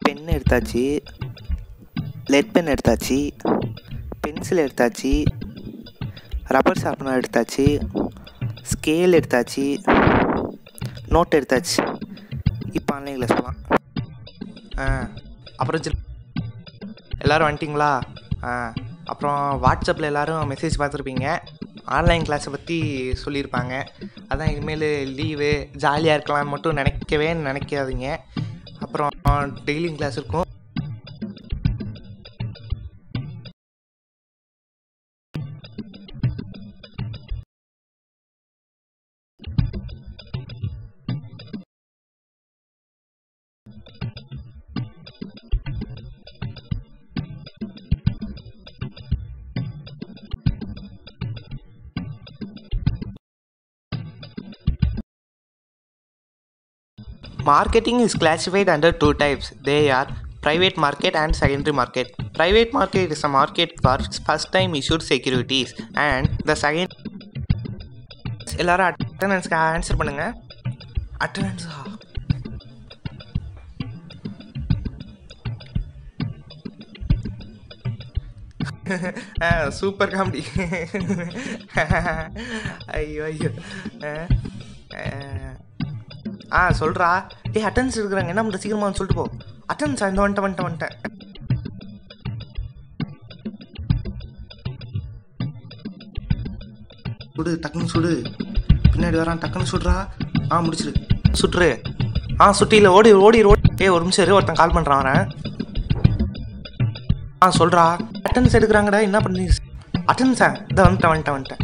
Pen எடுத்தாச்சு lead pen எடுத்தாச்சு pencil எடுத்தாச்சு ரப்பர் ஷார்ப்னர் எடுத்தாச்சு ஸ்கேல் எடுத்தாச்சு நோட் எடுத்தாச்சு இப்போ ஆன்லைன் கிளாஸ் போகலாம் ஆ அப்புறம் சில எல்லோரும் வந்துட்டிங்களா ஆ அப்புறம் வாட்ஸ்அப்பில் எல்லோரும் மெசேஜ் பார்த்துருப்பீங்க ஆன்லைன் கிளாஸை பற்றி சொல்லியிருப்பாங்க அதான் இனிமேல் லீவு ஜாலியாக இருக்கலாம்னு மட்டும் நினைக்கவே நினைக்காதீங்க அப்புறம் டெய்லியும் கிளாஸ் இருக்கும் Marketing is classified under two types. They are private market and secondary market. Private market is a market for first time issued securities and the second எல்லாரும் அட்டண்டன்ஸ்க்கு ஆன்சர் பண்ணுங்க அட்டண்டன்ஸா சூப்பர் காமெடி ஐயோ ஐயோ அஹ், அஹ். ஆ சொல்கிறா டேய் அட்டன்ஸ் இருக்கிறாங்க என்ன பண்ணுற சீக்கிரமா வந்து சொல்லிட்டு போ அட்டன்ஸ் இந்த வந்துட்டேன் வந்துட்டேன் வந்துட்டேன் சுடு டக்குன்னு சுடு பின்னாடி வரான் டக்குன்னு சுடுறா ஆ முடிச்சிரு சுட்டுரு ஆ சுட்டியில் ஓடி ஓடி ஓடி ஏய் ஒரு நிமிஷம் இரு ஒருத்தன் கால் பண்ணுறான் வரேன் ஆ சொல்கிறா அட்டன்ஸ் எடுக்கிறாங்கடா என்ன பண்ணி அட்டன்ஸா இதை வந்துட்டேன் வந்துட்டேன் வந்துட்டேன்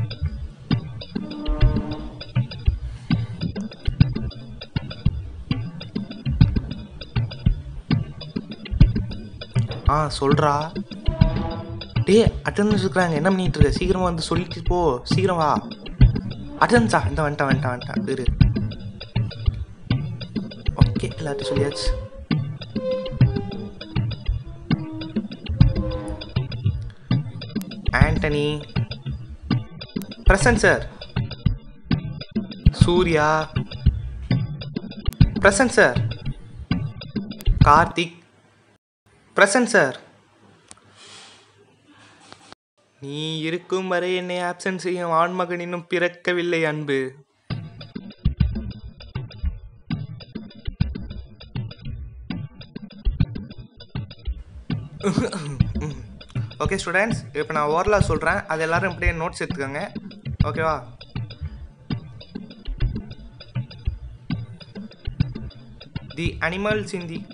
ஆ சொல்கிறா டே அட்டண்டன்ஸ் இருக்கிறாங்க என்ன பண்ணிட்டு இருக்க சீக்கிரமா வந்து சொல்லிட்டு போ சீக்கிரம் வா அட்டண்டன்ஸா இந்த வந்துட்டேன் வந்துட்டேன் வந்துட்டேன் இரு ஓகே எல்லார்ட்டும் சொல்லியாச்சு Antony present sir Surya present sir Karthik present sir நீ இருக்கும் வரை என்னை ஆப்சன்ட் செய்யும் ஆண்மகன் இன்னும் பிறக்கவில்லை அன்பு ஓகே ஸ்டூடெண்ட்ஸ் இப்போ நான் ஓரலாக சொல்கிறேன் அது எல்லாரும் இப்படியே நோட்ஸ் எடுத்துக்கோங்க ஓகேவா தி அனிமல்ஸ் இன் தி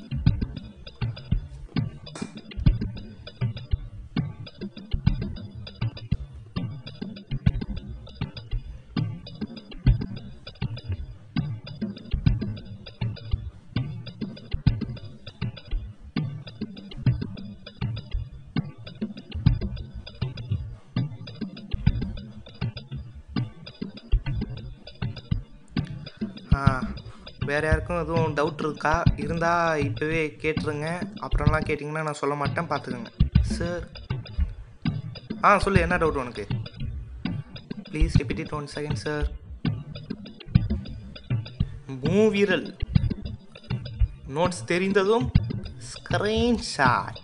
ஆ வேறு யாருக்கும் எதுவும் டவுட் இருக்கா இருந்தால் இப்போவே கேட்டுருங்க அப்புறம்லாம் கேட்டிங்கன்னா நான் சொல்ல மாட்டேன் பார்த்துக்கோங்க சார் ஆ சொல்லு என்ன டவுட் உனக்கு please repeat it one second sir மூவிரல் நோட்ஸ் தெரிந்ததும் ஸ்க்ரீன்ஷாட்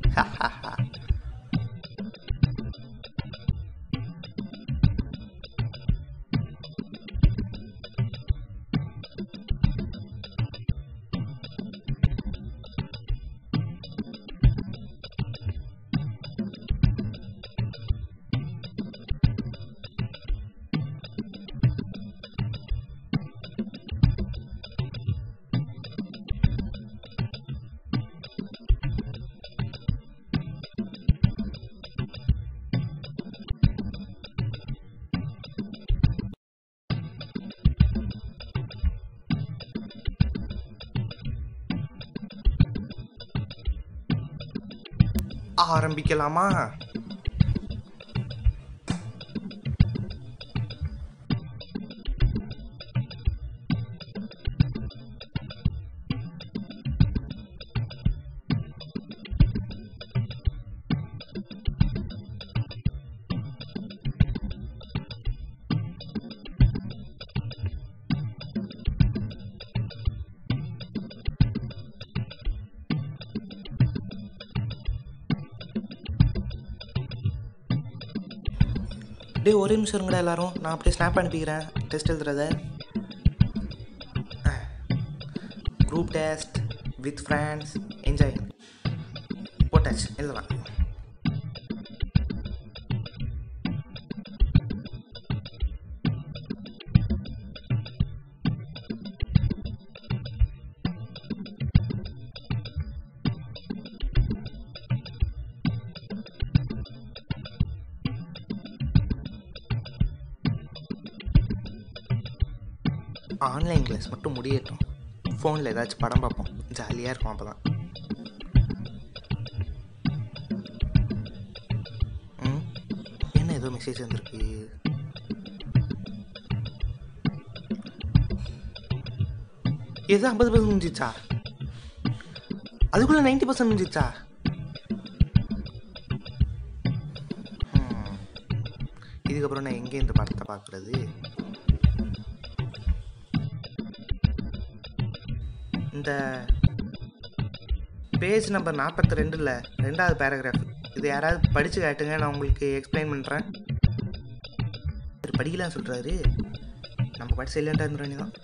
ஆரம்பிக்கலாமா அப்படியே ஒரே நிமிஷம் இருங்கடா எல்லாரும் நான் அப்படியே ஸ்னாப் அனுப்பிக்கிறேன் டெஸ்ட் எழுதுறத group test with friends enjoy போட்டாச்சு எழுதலாம் ஆன்லைன் கிளாஸ் மட்டும் முடியட்டும் ஃபோனில் ஏதாச்சும் படம் பார்ப்போம் ஜாலியாக இருக்கும் அப்போ தான் ம் என்ன ஏதோ மெசேஜ் வந்திருக்கு எது ஐம்பது பர்சன்ட் முடிஞ்சிச்சா அதுக்குள்ளே நைன்டி பர்சன்ட் முடிஞ்சிச்சா ம். இதுக்கப்புறம் நான் எங்கே இந்த படத்தை பார்க்குறது இந்த பேஜ் நம்பர் நாற்பத்தி ரெண்டில் ரெண்டாவது பேராகிராஃப் இது யாராவது படித்து காட்டுங்க நான் உங்களுக்கு எக்ஸ்பிளைன் பண்ணுறேன் சரி படிக்கலாம் சொல்கிறாரு நம்ம பாட்டு சைலண்ட்டாக இருந்துடும் தான்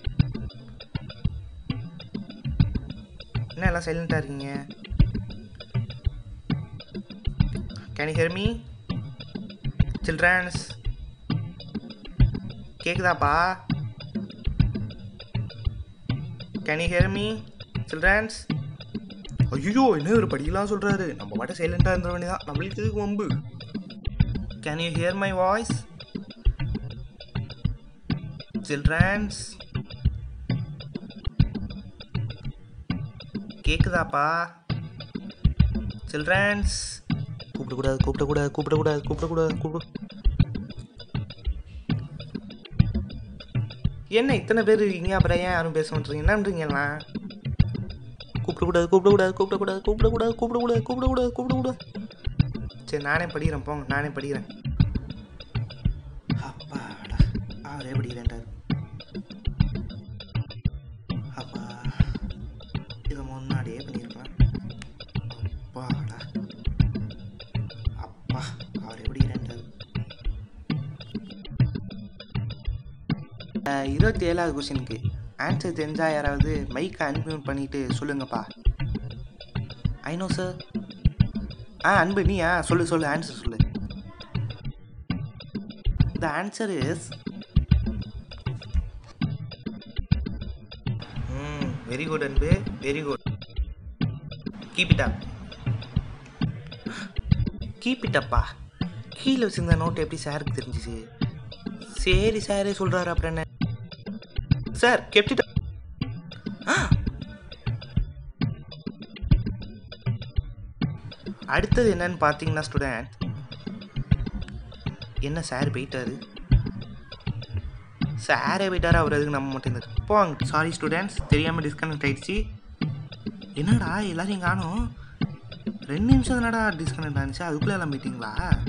என்ன எல்லாம் சைலண்ட்டாக இருக்கீங்க can you hear me childrens கேக்குதாப்பா can you hear me childrens ஐயோ என்ன ஒரு படிக்கலாம் சொல்கிறாரு நம்ம பாட்ட சைலண்டாக இருந்த வேண்டியதான் நம்மளுக்கு இதுக்கு வம்பு can you hear my voice childrens கேக்குதாப்பா சில்ட்ரன்ஸ் கூப்பிடக்கூடாது கூப்பிடக்கூடாது கூப்பிடக்கூடாது கூப்பிடக்கூடாது கூப்பிட என்ன இத்தனை பேர் இருக்கீங்க அப்புறம் ஏன் யாரும் பேச மாட்டீங்க என்ன பண்ணுறீங்கலாம் கூப்பிடக்கூடாது கூப்பிடக்கூடாது கூப்பிடக்கூடாது கூப்பிடக்கூடாது கூப்பிடக்கூடாது கூப்பிடக்கூடாது கூப்பிடக்கூடாது சரி நானே படிக்கிறேன் போங்க நானே படிக்கிறேன் அப்பாடா அவரே படிக்கிறேன்டாரு அப்பா இதை முன்னாடியே பண்ணியிருக்கலாம் அப்பாடா அப்பா அவர் எப்படி இரண்டாவது இருபத்தி ஏழாவது கொஸ்டினுக்கு ஆன்சர் தெரிஞ்சா யாராவது மைக்கை அன்மியூட் பண்ணிட்டு சொல்லுங்கப்பா ஐ நோ சார் ஆ அன்பு நீயா சொல்லு சொல்லு ஆன்சர் சொல்லு the answer is hmm very good Anbu very good keep it up keep it அப்பா கீழே வச்சிருந்த நோட் எப்படி சாருக்கு தெரிஞ்சிச்சு சரி சாரே சொல்கிறாரு அப்புறம் என்ன சார் கெப்ட் அடுத்தது என்னன்னு பார்த்தீங்கன்னா ஸ்டூடெண்ட் என்ன சார் போயிட்டாரு சாரே போயிட்டாரு அவர் எதுக்கு நம்ம மட்டும் இருந்தார் போங்க சாரி ஸ்டூடெண்ட்ஸ் தெரியாமல் டிஸ்கனெக்ட் ஆயிடுச்சு என்னடா எல்லாரையும் காணும் ரெண்டு நிமிஷம் தானடா டிஸ்கனெக்ட் ஆனிச்சு அதுக்குள்ளே எல்லாம் போயிட்டீங்களா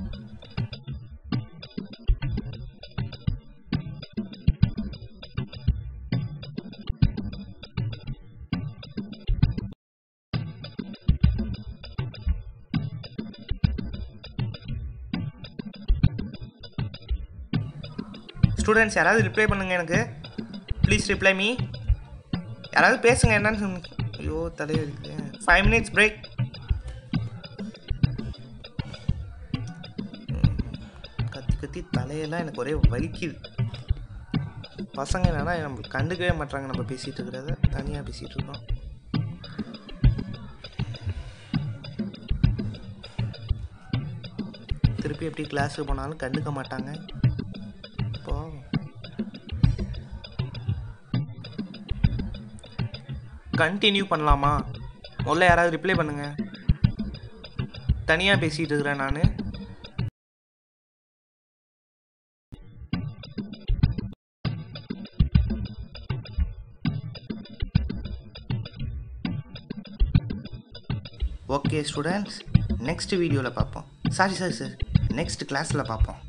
ஸ்டூடெண்ட்ஸ் யாராவது ரிப்ளை பண்ணுங்க எனக்கு ப்ளீஸ் ரிப்ளை மீ யாராவது பேசுங்க என்னன்னு சொன்ன ஐயோ தலைவலிக்கு ஃபைவ் மினிட்ஸ் பிரேக் கத்தி கத்தி தலையெல்லாம் எனக்கு ஒரே வலிக்குது பசங்க என்னன்னா நம்ம கண்டுக்கவே மாட்டாங்க நம்ம பேசிகிட்டு இருக்கிறத தனியாக பேசிகிட்டு இருக்கோம் திருப்பி எப்படி கிளாஸுக்கு போனாலும் கண்டுக்க மாட்டாங்க பாவம் கண்டினியூ பண்ணலாமா முதல்ல யாராவது ரிப்ளை பண்ணுங்க தனியாக பேசிகிட்டு இருக்கிறேன் நான் ஓகே ஸ்டூடெண்ட்ஸ் நெக்ஸ்ட் வீடியோவில் பார்ப்போம் சாரி சாரி சார் நெக்ஸ்ட் கிளாஸில் பார்ப்போம்